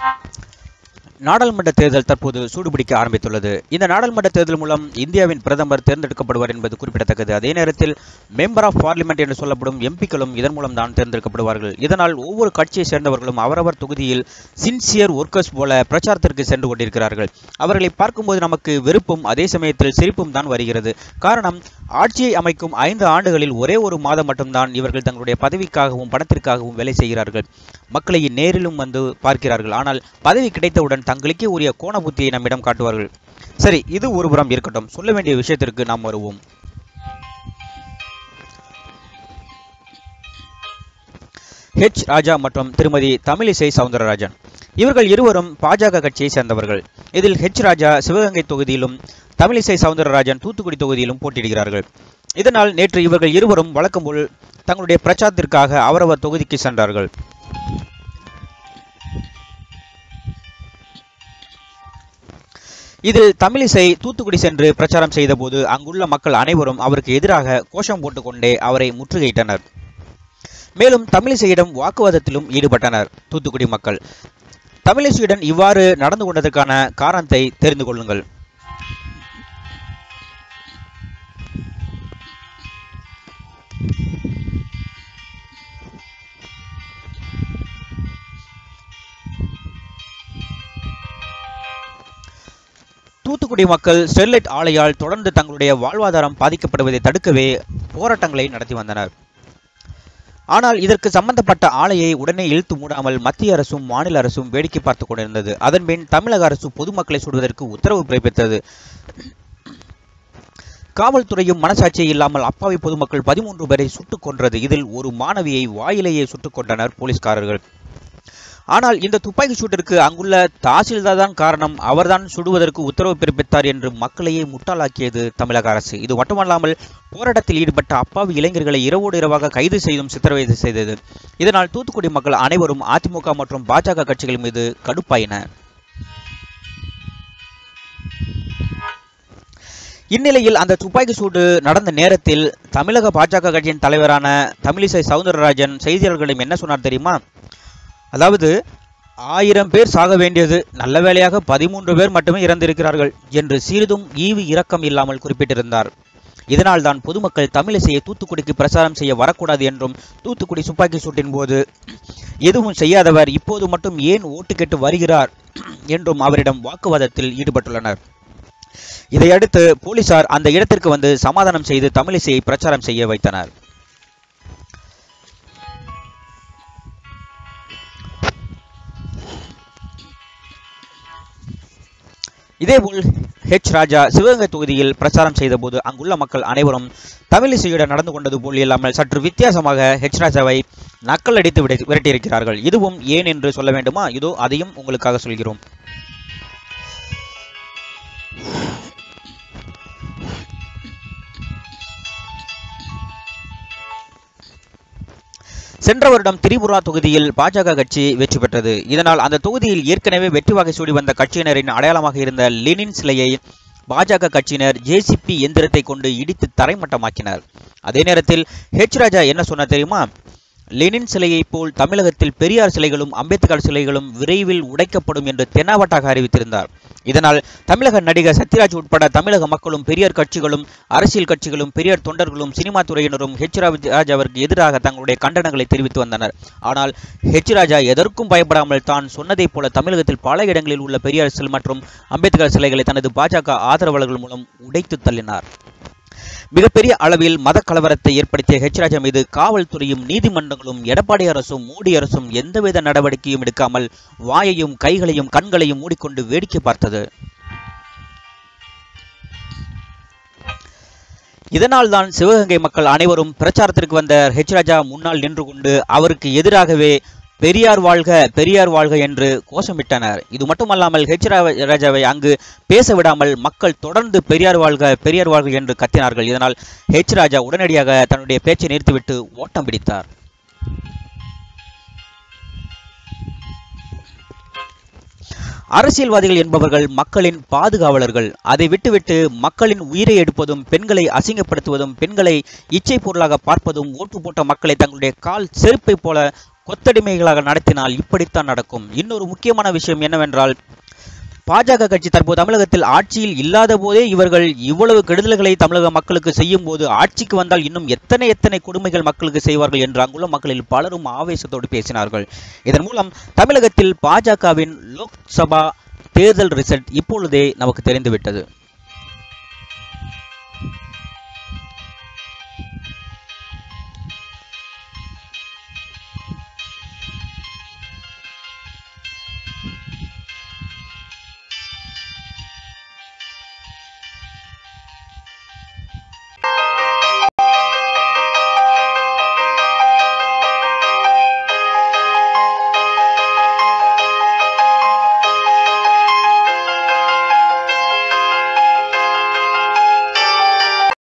நாடாளுமன்ற தேர்தல் தற்போது சூடுபிடிக்க ஆரம்பித்துள்ளது இந்த நாடாளுமன்ற தேர்தல் மூலம் இந்தியாவின் பிரதமர் தேர்ந்தெடுக்கப்படுவார் என்பது குறிப்பிடத்தக்கது அதே நேரத்தில் மெம்பர் ஆஃப் பார்லிமெண்ட் என்று சொல்லப்படும் எம்பிக்களும் இதன் மூலம் தான் தேர்ந்தெடுக்கப்படுவார்கள் இதனால் ஒவ்வொரு கட்சியை சேர்ந்தவர்களும் அவரவர் தொகுதியில் சின்சியர் ஒர்க்கர்ஸ் போல பிரச்சாரத்திற்கு சென்று கொண்டிருக்கிறார்கள் அவர்களை பார்க்கும்போது நமக்கு வெறுப்பும் அதே சமயத்தில் சிரிப்பும் தான் வருகிறது காரணம் ஆட்சியை அமைக்கும் ஐந்து ஆண்டுகளில் ஒரே ஒரு மாதம் மட்டும்தான் இவர்கள் தங்களுடைய பதவிக்காகவும் பணத்திற்காகவும் வேலை செய்கிறார்கள் மக்களை நேரிலும் வந்து பார்க்கிறார்கள் ஆனால் பதவி கிடைத்தவுடன் தங்களுக்கே உரிய கோண புத்தியை நம்மிடம் காட்டுவார்கள் சரி இது ஒருபுறம் இருக்கட்டும் சொல்ல வேண்டிய விஷயத்திற்கு நாம் வருவோம் ஹெச் ராஜா மற்றும் திருமதி தமிழிசை சவுந்தரராஜன் இவர்கள் இருவரும் பாஜக கட்சியை சேர்ந்தவர்கள் இதில் ஹெச் ராஜா சிவகங்கை தொகுதியிலும் தமிழிசை சவுந்தரராஜன் தூத்துக்குடி தொகுதியிலும் போட்டியிடுகிறார்கள் இதனால் நேற்று இவர்கள் இருவரும் வழக்கம் போல் தங்களுடைய பிரச்சாரத்திற்காக அவரவர் தொகுதிக்கு சென்றார்கள் இதில் தமிழிசை தூத்துக்குடி சென்று பிரச்சாரம் செய்தபோது அங்குள்ள மக்கள் அனைவரும் அவருக்கு எதிராக கோஷம் போட்டுக்கொண்டே அவரை முற்றுகையிட்டனர் மேலும் தமிழிசையிடம் வாக்குவாதத்திலும் ஈடுபட்டனர் தூத்துக்குடி மக்கள் தமிழிசையுடன் இவ்வாறு நடந்து கொண்டதற்கான காரணத்தை தெரிந்து கொள்ளுங்கள் தூத்துக்குடி மக்கள் ஸ்டெர்லைட் ஆலையால் தொடர்ந்து தங்களுடைய வாழ்வாதாரம் பாதிக்கப்படுவதை தடுக்கவே போராட்டங்களை நடத்தி வந்தனர் ஆனால் இதற்கு சம்பந்தப்பட்ட ஆலையை உடனே இழுத்து மூடாமல் மத்திய அரசும் மாநில அரசும் வேடிக்கை பார்த்து கொண்டிருந்தது அதன்பின் தமிழக அரசு பொதுமக்களை சுடுவதற்கு உத்தரவு பிறப்பித்தது காவல்துறையும் மனசாட்சி இல்லாமல் அப்பாவி பொதுமக்கள் பதிமூன்று பேரை சுட்டுக் கொன்றது இதில் ஒரு மாணவியை வாயிலேயே சுட்டுக் கொண்டனர் போலீஸ்காரர்கள் ஆனால் இந்த துப்பாக்கி சூட்டிற்கு அங்குள்ள தாசில்தார் தான் காரணம் அவர்தான் சுடுவதற்கு உத்தரவு பிறப்பித்தார் என்று மக்களையே முட்டாளாக்கியது தமிழக அரசு இது மட்டுமல்லாமல் போராட்டத்தில் ஈடுபட்ட அப்பாவி இளைஞர்களை இரவோடு இரவாக கைது செய்தும் சித்திரவதை செய்தது இதனால் தூத்துக்குடி மக்கள் அனைவரும் அதிமுக மற்றும் பாஜக கட்சிகள் மீது கடுப்பாயின இந்நிலையில் அந்த துப்பாக்கி சூடு நடந்த நேரத்தில் தமிழக பாஜக கட்சியின் தலைவரான தமிழிசை சவுந்தரராஜன் செய்தியாளர்களிடம் என்ன சொன்னார் தெரியுமா அதாவது ஆயிரம் பேர் சாக வேண்டியது நல்ல வேளையாக பதிமூன்று பேர் மட்டுமே இறந்திருக்கிறார்கள் என்று சிறிதும் ஈவு இரக்கம் இல்லாமல் குறிப்பிட்டிருந்தார் இதனால் தான் பொதுமக்கள் தமிழிசையை தூத்துக்குடிக்கு பிரச்சாரம் செய்ய வரக்கூடாது என்றும் தூத்துக்குடி துப்பாக்கி சூட்டின் போது எதுவும் செய்யாதவர் இப்போது மட்டும் ஏன் ஓட்டு கேட்டு வருகிறார் என்றும் அவரிடம் வாக்குவாதத்தில் ஈடுபட்டுள்ளனர் இதையடுத்து போலீசார் அந்த இடத்திற்கு வந்து சமாதானம் செய்து தமிழிசையை பிரச்சாரம் செய்ய வைத்தனர் இதேபோல் ஹெச் ராஜா சிவகங்கை தொகுதியில் பிரச்சாரம் செய்தபோது அங்குள்ள மக்கள் அனைவரும் தமிழிசையுடன் நடந்து கொண்டது போல் இல்லாமல் சற்று வித்தியாசமாக ஹெச் ராஜாவை நக்கல் அடித்து விட விரட்டியிருக்கிறார்கள் இதுவும் ஏன் என்று சொல்ல வேண்டுமா இதோ அதையும் உங்களுக்காக சொல்கிறோம் சென்ற வருடம் திரிபுரா தொகுதியில் பாஜக கட்சி வெற்றி பெற்றது இதனால் அந்த தொகுதியில் ஏற்கனவே வெற்றி வாகை சூடி வந்த கட்சியினரின் அடையாளமாக இருந்த லெனின் சிலையை பாஜக கட்சியினர் ஜேசிபி எந்திரத்தை கொண்டு இடித்து தரைமட்டமாக்கினர் அதே நேரத்தில் ஹெச் ராஜா என்ன சொன்னார் தெரியுமா லெனின் சிலையைப் போல் தமிழகத்தில் பெரியார் சிலைகளும் அம்பேத்கர் சிலைகளும் விரைவில் உடைக்கப்படும் என்று தென்னாவட்டாக அறிவித்திருந்தார் இதனால் தமிழக நடிகர் சத்யராஜ் உட்பட தமிழக மக்களும் பெரியார் கட்சிகளும் அரசியல் கட்சிகளும் பெரியார் தொண்டர்களும் சினிமா துறையினரும் ஹெச் ராஜ் அவருக்கு எதிராக தங்களுடைய கண்டனங்களை தெரிவித்து வந்தனர் ஆனால் ஹெச் ராஜா எதற்கும் பயப்படாமல் தான் சொன்னதைப் போல தமிழகத்தில் பல இடங்களில் உள்ள பெரியார் சிலை மற்றும் அம்பேத்கர் சிலைகளை தனது பாஜக ஆதரவாளர்கள் மூலம் உடைத்து தள்ளினார் மிகப்பெரிய அளவில் மத கலவரத்தை ஏற்படுத்திய ஹெச் ராஜா மீது காவல்துறையும் நீதிமன்றங்களும் எடப்பாடி அரசும் மோடி அரசும் எந்தவித நடவடிக்கையும் எடுக்காமல் வாயையும் கைகளையும் கண்களையும் மூடிக்கொண்டு வேடிக்கை பார்த்தது இதனால் தான் சிவகங்கை மக்கள் அனைவரும் பிரச்சாரத்திற்கு வந்த ஹெச் ராஜா முன்னால் நின்று கொண்டு அவருக்கு எதிராகவே பெரியார் வாழ்க பெரியார் வாழ்க என்று கோஷமிட்டனர் இது மட்டுமல்லாமல் ஹெச் ராஜாவை அங்கு பேச விடாமல் மக்கள் தொடர்ந்து பெரியார் வாழ்க பெரியார் வாழ்க என்று கத்தினார்கள் இதனால் ஹெச் ராஜா உடனடியாக தன்னுடைய பேச்சை நிறுத்திவிட்டு ஓட்டம் பிடித்தார் அரசியல்வாதிகள் என்பவர்கள் மக்களின் பாதுகாவலர்கள் அதை விட்டுவிட்டு மக்களின் உயிரை எடுப்பதும் பெண்களை அசிங்கப்படுத்துவதும் பெண்களை இச்சை பொருளாக பார்ப்பதும் ஓட்டு போட்ட மக்களை தங்களுடைய கால் செருப்பை போல கொத்தடிமைகளாக நடத்தினால் இப்படித்தான் நடக்கும் இன்னொரு முக்கியமான விஷயம் என்னவென்றால் பாஜக கட்சி தற்போது தமிழகத்தில் ஆட்சியில் இல்லாத போதே இவர்கள் இவ்வளவு கெடுதல்களை தமிழக மக்களுக்கு செய்யும் போது ஆட்சிக்கு வந்தால் இன்னும் எத்தனை எத்தனை கொடுமைகள் மக்களுக்கு செய்வார்கள் என்று அங்குள்ள மக்களில் பலரும் ஆவேசத்தோடு பேசினார்கள் இதன் மூலம் தமிழகத்தில் பாஜகவின் லோக்சபா தேர்தல் ரிசல்ட் இப்பொழுதே நமக்கு தெரிந்துவிட்டது